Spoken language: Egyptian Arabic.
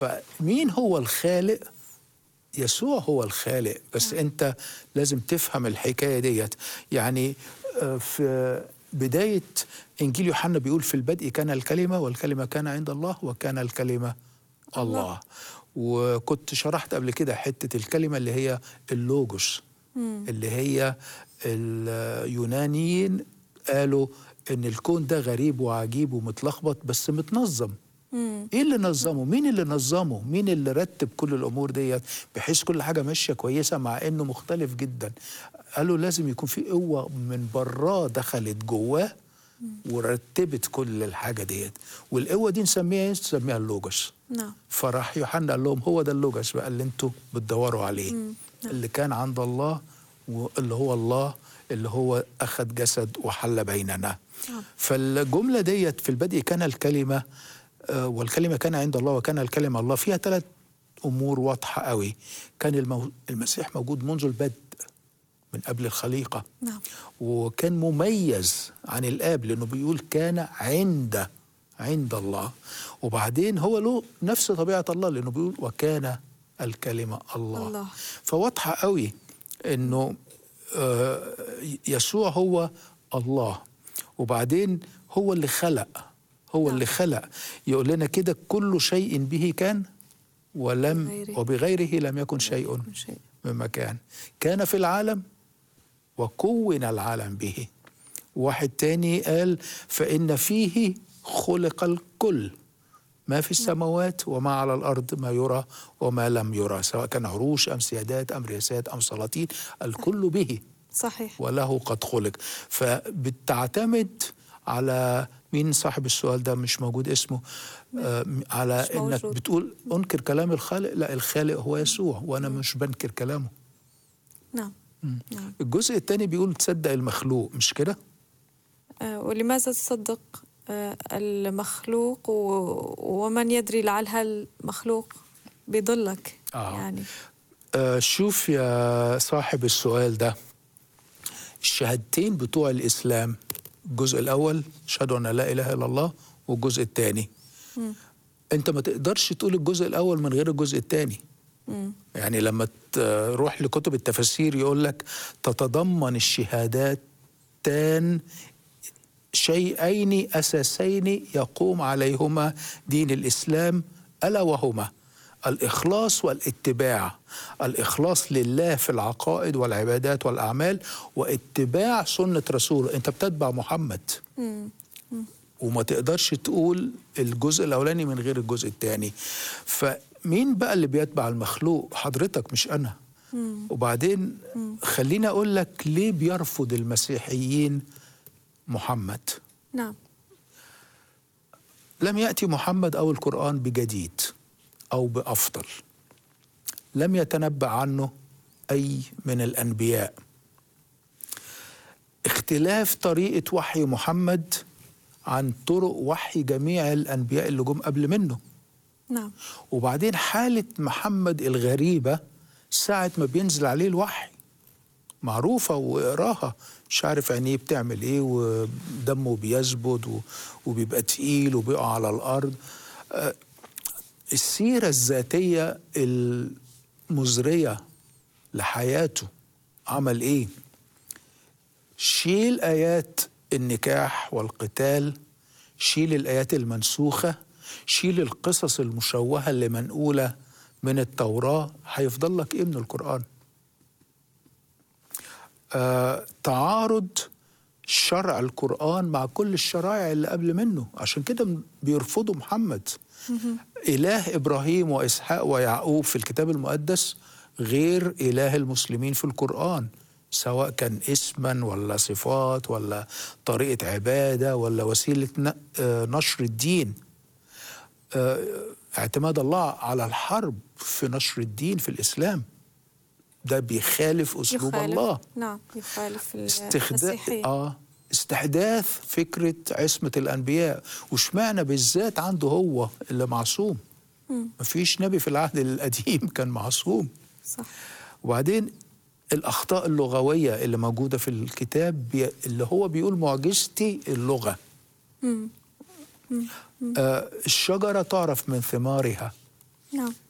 فمين هو الخالق يسوع هو الخالق بس انت لازم تفهم الحكايه ديت يعني آه، في بدايه انجيل يوحنا بيقول في البدء كان الكلمه والكلمه كان عند الله وكان الكلمه الله وكنت شرحت قبل كده حته الكلمه اللي هي اللوجوس اللي هي اليونانيين قالوا ان الكون ده غريب وعجيب ومتلخبط بس متنظم ايه اللي نظمه مين اللي نظمه مين اللي رتب كل الامور ديت بحيث كل حاجه ماشيه كويسه مع انه مختلف جدا قالوا لازم يكون في قوه من براه دخلت جواه ورتبت كل الحاجه ديت والقوه دي نسميها ايه نسميها اللوجوس نعم فراح يوحنا قال لهم هو ده اللوجوس بقى اللي انتوا بتدوروا عليه اللي كان عند الله واللي هو الله اللي هو اخذ جسد وحل بيننا نعم. فالجمله ديت في البدء كان الكلمه آه، والكلمه كان عند الله وكان الكلمه الله فيها ثلاث امور واضحه قوي كان المو... المسيح موجود منذ البدء من قبل الخليقه نعم وكان مميز عن الاب لانه بيقول كان عند عند الله وبعدين هو له نفس طبيعه الله لانه بيقول وكان الكلمه الله, الله. فواضحه قوي انه آه، يسوع هو الله وبعدين هو اللي خلق هو نعم. اللي خلق يقول لنا كده كل شيء به كان ولم بغيره. وبغيره لم يكن شيء كل شيء من مكان كان في العالم وكون العالم به واحد تاني قال فإن فيه خلق الكل ما في السماوات وما على الأرض ما يرى وما لم يرى سواء كان عروش أم سيادات أم رياسات أم سلاطين الكل به صحيح وله قد خلق فبتعتمد على مين صاحب السؤال ده مش موجود اسمه آه على مش انك موجود. بتقول انكر كلام الخالق لا الخالق هو يسوع وانا مش بنكر كلامه نعم نعم الجزء الثاني بيقول تصدق المخلوق مش كده آه، ولماذا تصدق آه، المخلوق و- ومن يدري لعل هالمخلوق بيضلك آه. يعني آه شوف يا صاحب السؤال ده الشهادتين بتوع الإسلام الجزء الأول أشهد أن لا إله إلا الله والجزء الثاني أنت ما تقدرش تقول الجزء الأول من غير الجزء الثاني مم. يعني لما تروح لكتب التفاسير يقول لك تتضمن الشهادتان شيئين أساسين يقوم عليهما دين الإسلام ألا وهما الإخلاص والاتباع الإخلاص لله في العقائد والعبادات والأعمال واتباع سنة رسوله أنت بتتبع محمد مم. وما تقدرش تقول الجزء الاولاني من غير الجزء الثاني فمين بقى اللي بيتبع المخلوق حضرتك مش انا وبعدين خليني اقول لك ليه بيرفض المسيحيين محمد نعم لم ياتي محمد او القران بجديد او بافضل لم يتنبأ عنه اي من الانبياء اختلاف طريقه وحي محمد عن طرق وحي جميع الانبياء اللي جم قبل منه نعم وبعدين حاله محمد الغريبه ساعه ما بينزل عليه الوحي معروفه واقراها مش عارف عينيه بتعمل ايه ودمه بيزبد و- وبيبقى تقيل وبيقع على الارض آه، السيره الذاتيه المزريه لحياته عمل ايه شيل ايات النكاح والقتال شيل الايات المنسوخه شيل القصص المشوهه اللي منقوله من التوراه هيفضل لك ايه من القران آه تعارض شرع القرآن مع كل الشرائع اللي قبل منه عشان كده م- بيرفضوا محمد إله إبراهيم وإسحاق ويعقوب في الكتاب المقدس غير إله المسلمين في القرآن سواء كان اسما ولا صفات ولا طريقة عبادة ولا وسيلة ن- آه، نشر الدين آه، اعتماد الله على الحرب في نشر الدين في الإسلام ده بيخالف أسلوب يخالف الله نعم يخالف استخدام المسيحية اه استحداث فكره عصمه الانبياء واشمعنى بالذات عنده هو اللي معصوم مفيش نبي في العهد القديم كان معصوم صح وبعدين الاخطاء اللغويه اللي موجوده في الكتاب بي اللي هو بيقول معجزتي اللغه آه الشجره تعرف من ثمارها نعم